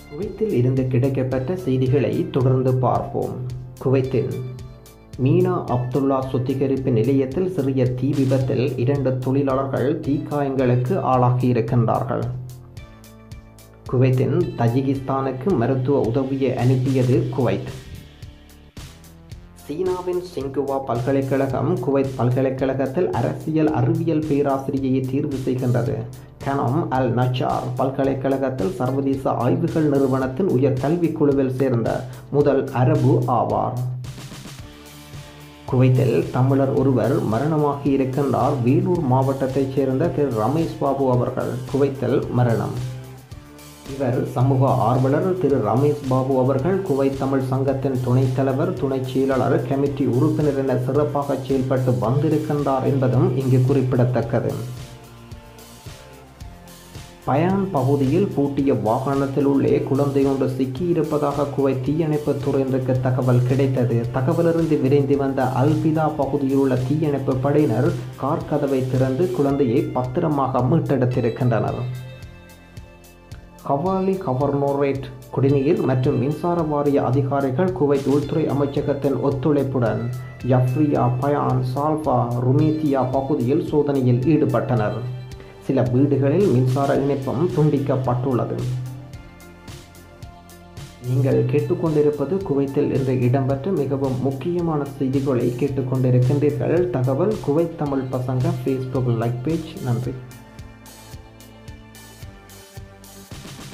குவைத்தில் இருந்து கிடைக்கப்பட்ட செய்திகளை தொடர்ந்து பார்ப்போம் குவைத்தின் மீனா அப்துல்லா சுத்திகரிப்பு நிலையத்தில் சிறிய தீ விபத்தில் இரண்டு தொழிலாளர்கள் தீக்காயங்களுக்கு ஆளாகியிருக்கின்றார்கள் குவைத்தின் தஜிகிஸ்தானுக்கு மருத்துவ உதவியை அனுப்பியது குவைத் சீனாவின் சிங்குவா பல்கலைக்கழகம் குவைத் பல்கலைக்கழகத்தில் அரசியல் அறிவியல் பேராசிரியையை தேர்வு செய்கின்றது கனம் அல் நச்சார் பல்கலைக்கழகத்தில் சர்வதேச ஆய்வுகள் நிறுவனத்தின் உயர் கல்விக் குழுவில் சேர்ந்த முதல் அரபு ஆவார் குவைத்தில் தமிழர் ஒருவர் மரணமாகி இருக்கின்றார் வேலூர் மாவட்டத்தைச் சேர்ந்த திரு ரமேஷ் பாபு அவர்கள் குவைத்தில் மரணம் இவர் சமூக ஆர்வலர் திரு ரமேஷ் பாபு அவர்கள் குவைத் தமிழ் சங்கத்தின் துணைத் தலைவர் துணைச் செயலாளர் கமிட்டி உறுப்பினர் என சிறப்பாக செயல்பட்டு வந்திருக்கின்றார் என்பதும் இங்கு குறிப்பிடத்தக்கது பயான் பகுதியில் பூட்டிய வாகனத்தில் உள்ளே குழந்தை ஒன்று சிக்கியிருப்பதாக குவைத் தீயணைப்பு துறையினருக்கு தகவல் கிடைத்தது தகவலிருந்து விரைந்து வந்த அல்பிதா பகுதியில் உள்ள தீயணைப்பு படையினர் கார் கதவை திறந்து குழந்தையை பத்திரமாக மீட்டெடுத்திருக்கின்றனர் கவாலி கவர்னோரேட் குடிநீர் மற்றும் மின்சார வாரிய அதிகாரிகள் குவைத் உள்துறை அமைச்சகத்தின் ஒத்துழைப்புடன் யஃப்ரியா பயான் சால்வா ருமேத்தியா பகுதியில் சோதனையில் ஈடுபட்டனர் சில வீடுகளில் மின்சார இணைப்பும் துண்டிக்கப்பட்டுள்ளது நீங்கள் கேட்டுக்கொண்டிருப்பது குவைத்தில் இன்று இடம்பெற்ற மிகவும் முக்கியமான செய்திகளை கேட்டுக்கொண்டிருக்கின்றீர்கள் தகவல் குவைத் தமிழ் பசங்க ஃபேஸ்புக் லைக் பேஜ் நன்றி